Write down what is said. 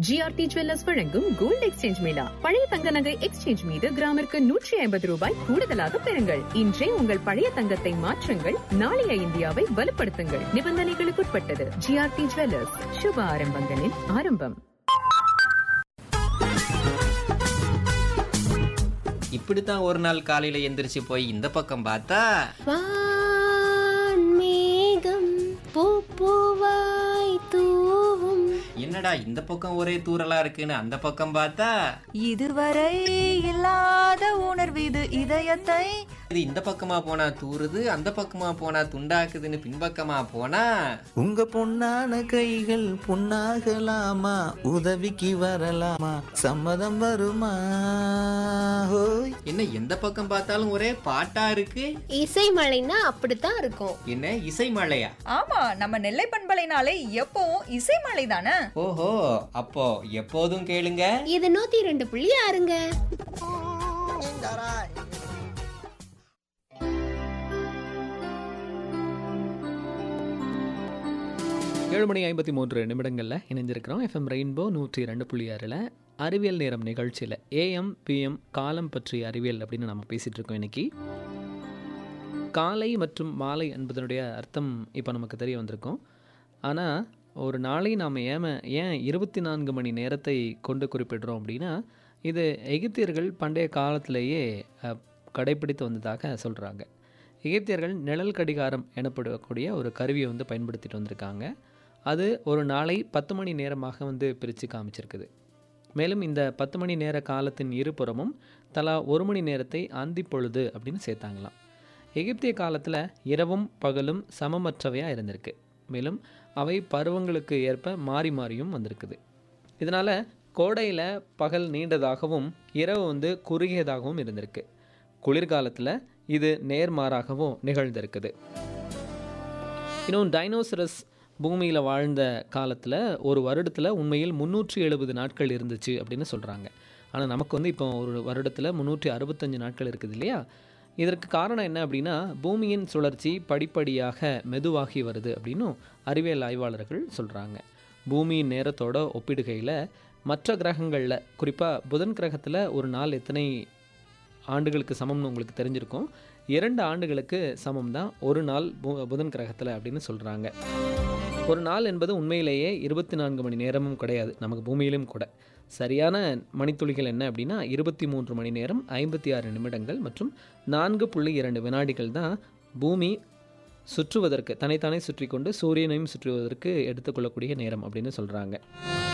GRT jewellers வழங்கும் gold exchange mela பழைய தங்க நகை எக்ஸ்சேஞ்ச் மீது கிராமிற்கு நூற்றி ஐம்பது ரூபாய் கூடுதலாக பெறுங்கள் இன்றே உங்கள் பழைய தங்கத்தை மாற்றுங்கள் நாளைய இந்தியாவை வலுப்படுத்துங்கள் நிபந்தனைகளுக்குட்பட்டது ஜிஆர்டி ஜுவல்லர்ஸ் சுப ஆரம்பங்களின் ஆரம்பம் இப்படித்தான் ஒரு நாள் காலையில எந்திரிச்சு போய் இந்த பக்கம் பார்த்தா வான்மேகம் பூப்பூவாய் தூவும் என்னடா இந்த பக்கம் ஒரே தூரலா இருக்குன்னு அந்த பக்கம் பார்த்தா இதுவரை இல்லாத உணர்வு இது இதயத்தை இது இந்த பக்கமா போனா தூறுது அந்த பக்கமா போனா துண்டாக்குதுன்னு பின்பக்கமா போனா உங்க பொன்னான கைகள் பொன்னாகலாமா உதவிக்கு வரலாமா சம்மதம் வருமா ஹோய் என்ன எந்த பக்கம் பார்த்தாலும் ஒரே பாட்டா இருக்கு இசை மழைன்னா அப்படித்தான் இருக்கும் என்ன இசை மழையா ஆமா நம்ம நெல்லை பண்பலைனாலே எப்பவும் இசைமலை தானே ஓஹோ அப்போ எப்போதும் கேளுங்க இது நூத்தி ரெண்டு புள்ளி ஆறுங்க ஏழு மணி ஐம்பத்தி மூன்று நிமிடங்களில் இணைஞ்சிருக்கிறோம் எஃப்எம் ரெயின்போ நூற்றி ரெண்டு புள்ளி ஆறில் அறிவியல் நேரம் நிகழ்ச்சியில் ஏஎம் பிஎம் காலம் பற்றிய அறிவியல் அப்படின்னு நம்ம பேசிகிட்டு இருக்கோம் இன்னைக்கு காலை மற்றும் மாலை என்பதனுடைய அர்த்தம் இப்போ நமக்கு தெரிய வந்திருக்கோம் ஆனால் ஒரு நாளை நாம் ஏம ஏன் இருபத்தி நான்கு மணி நேரத்தை கொண்டு குறிப்பிடுறோம் அப்படின்னா இது எகிப்தியர்கள் பண்டைய காலத்திலேயே அஹ், கடைப்பிடித்து வந்ததாக சொல்கிறாங்க எகிப்தியர்கள் நிழல் கடிகாரம் எனப்படக்கூடிய ஒரு கருவியை வந்து பயன்படுத்திட்டு வந்திருக்காங்க அது ஒரு நாளை பத்து மணி நேரமாக வந்து பிரித்து காமிச்சிருக்குது மேலும் இந்த பத்து மணி நேர காலத்தின் இருபுறமும் தலா ஒரு மணி நேரத்தை அந்தி பொழுது அப்படின்னு சேர்த்தாங்களாம் எகிப்திய காலத்தில் இரவும் பகலும் சமமற்றவையாக இருந்திருக்கு மேலும் அவை பருவங்களுக்கு ஏற்ப மாறி மாறியும் வந்திருக்குது இதனால் கோடையில் பகல் நீண்டதாகவும் இரவு வந்து குறுகியதாகவும் இருந்திருக்கு குளிர்காலத்தில் இது நேர்மாறாகவும் நிகழ்ந்திருக்குது இன்னும் டைனோசரஸ் பூமியில் வாழ்ந்த காலத்தில் ஒரு வருடத்தில் உண்மையில் முந்நூற்றி எழுபது நாட்கள் இருந்துச்சு அப்படின்னு சொல்கிறாங்க ஆனால் நமக்கு வந்து இப்போ ஒரு வருடத்தில் முந்நூற்றி அறுபத்தஞ்சு நாட்கள் இருக்குது இல்லையா இதற்கு காரணம் என்ன அப்படின்னா பூமியின் சுழற்சி படிப்படியாக மெதுவாகி வருது அப்படின்னும் அறிவியல் ஆய்வாளர்கள் சொல்கிறாங்க பூமியின் நேரத்தோட ஒப்பிடுகையில் மற்ற கிரகங்களில் குறிப்பாக புதன் கிரகத்தில் ஒரு நாள் எத்தனை ஆண்டுகளுக்கு சமம்னு உங்களுக்கு தெரிஞ்சிருக்கும் இரண்டு ஆண்டுகளுக்கு சமம் தான் ஒரு நாள் பு- புதன் கிரகத்தில் அப்படின்னு சொல்கிறாங்க ஒரு நாள் என்பது உண்மையிலேயே இருபத்தி நான்கு மணி நேரமும் கிடையாது நமக்கு பூமியிலும் கூட சரியான மணித்துளிகள் என்ன அப்படின்னா இருபத்தி மூன்று மணி நேரம் ஐம்பத்தி ஆறு நிமிடங்கள் மற்றும் நான்கு புள்ளி இரண்டு வினாடிகள் தான் பூமி சுற்றுவதற்கு தன்னைத்தானே சுற்றி கொண்டு சூரியனையும் சுற்றுவதற்கு எடுத்துக்கொள்ளக்கூடிய நேரம் அப்படின்னு சொல்கிறாங்க